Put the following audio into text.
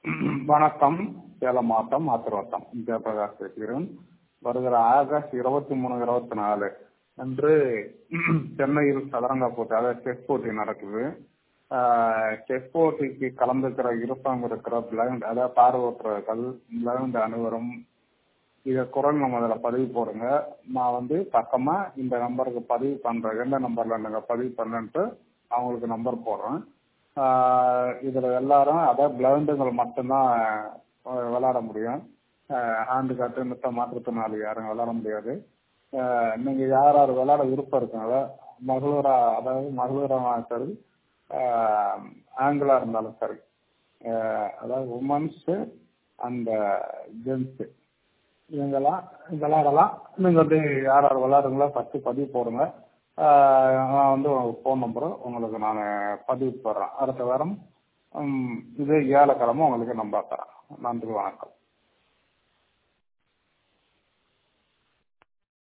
வணக்கம் சேலம் மாவட்டம் ஆத்திரவட்டம் ஜெயபிரகாஷ் பேசுகிறேன் வருகிற ஆகஸ்ட் இருபத்தி மூணு இருபத்தி நாலு அன்று சென்னையில் சதுரங்க போட்டி அதாவது செஸ் போட்டி நடக்குது செஸ் போட்டிக்கு கலந்துக்கிற விருப்பம் இருக்கிற பிளைண்ட் அதாவது பார்வையற்றவர்கள் பிளைண்ட் அனைவரும் இதை குரல் நம்ம அதில் பதிவு போடுங்க நான் வந்து பக்கமா இந்த நம்பருக்கு பதிவு பண்றேன் எந்த நம்பர்ல நீங்க பதிவு பண்ணுன்ட்டு அவங்களுக்கு நம்பர் போடுறேன் இதுல எல்லாரும் அதாவது பிளைண்டுகள் மட்டும்தான் விளையாட முடியும் ஹேண்டு காட்டு மித்த மாற்றுத்திறனாளி யாரும் விளையாட முடியாது நீங்க யார் யார் விளையாட விருப்பம் இருக்குங்களோ மகளூரா அதாவது மகளூரா சரி ஆங்கிளா இருந்தாலும் சரி அதாவது உமன்ஸ் அண்ட் ஜென்ஸ் இவங்கெல்லாம் விளையாடலாம் நீங்க வந்து யார் யார் விளையாடுங்களோ ஃபர்ஸ்ட் பதிவு போடுங்க நான் வந்து ஃபோன் நம்பரு உங்களுக்கு நான் பதிவு போடுறேன் அடுத்த வாரம் இதே ஏழக்கிழமை உங்களுக்கு நம்பர் தரேன் நன்றி வணக்கம்